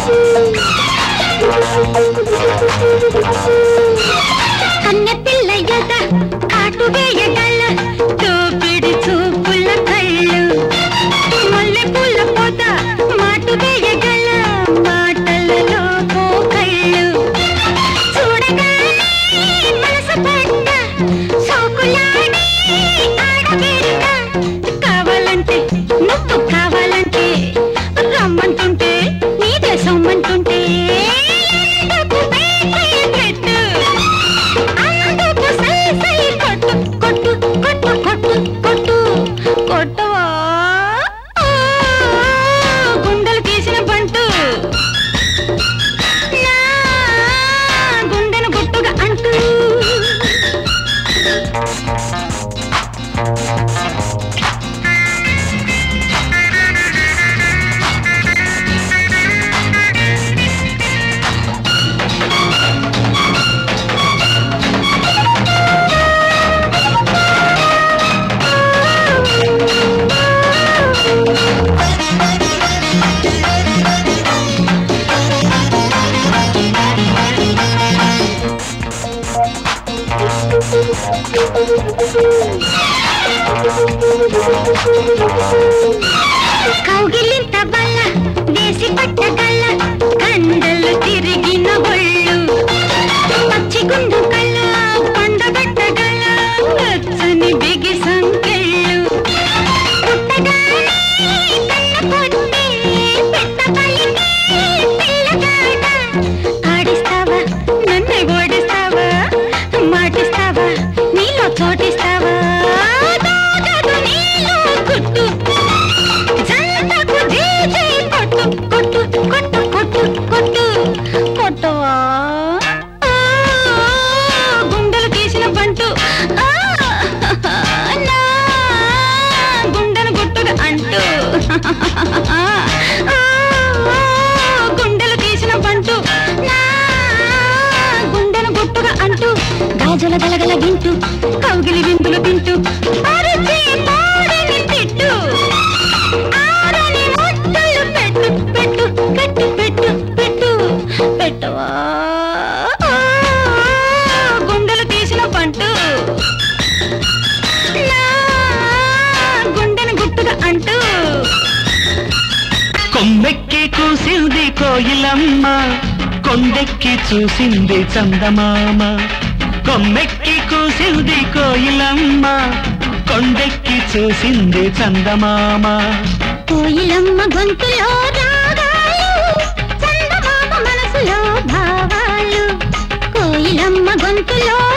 కన్నె పిల్ల ఎద కాటు వేయగల తోపిడి చూపుల కళ్ళు మల్లె పూల పొద మాటు వేయగల మాటలలో కళ్ళు చూడగానే మనసు పడ్డ సోకులాడి ఆడబిడ్డ కావాలంటే నువ్వు కావాలంటే రమ్మంటుంటే నీదే సొమ్మంటుంటే ఎందుకు వేసే పెట్టు అందుకు సై సై కొట్టు కొట్టు కొట్టు కొట్టు కొట్టు కొట్టవా ఆ, గుండెలు తీసిన పంటు నా గుండెను గుట్టుగా అంటూ కౌగిలింత బల్ల వేసి పట్టగల్ల కండలు తిరిగిన ఒళ్ళు పచ్చి గుండు కళ్ళ పండబెట్టగల వెచ్చని బిగి సంకెళ్ళు పుట్టగానే కన్న పొట్టే పెట్ట పలికే పిల్లగాడ ఆడిస్తావా నన్ను ఓడిస్తావా మాటిస్తావా నీలో చోటిస్తావా దాగదు నీలో గుట్టు జంటకు జీజే కొట్టు కొట్టు కొట్టు కొట్టు కొట్టు కొట్టవా ఆ, గుండెలు తీసిన పంటు ఆ, నా గుండెను గుట్టుగా అంటూ ఆ, గుండెలు తీసిన పంటు నా గుండెను గుట్టుగా అంటూ గాజుల గలగల వింటూ కౌగిలి విందులు తింటూ అరిచి మాడిని తిట్టు ఆరని ముద్దలు పెట్టు పెట్టు పెట్టు పెట్టు పెట్టు పెట్టవా ఆ, గుండెలు తీసిన పంటు నా గుండెను గుట్టుగా అంటూ కొమ్మెక్కి కూసింది కోయిలమ్మ కొండెక్కి చూసింది చందమామ కొమ్మెక్కి కూసింది కోయిలమ్మ కొండెక్కి చూసింది చందమామ కోయిలమ్మ గొంతులో రాగాలు చందమామ మనసులో భావాలు కోయిలమ్మ గొంతులో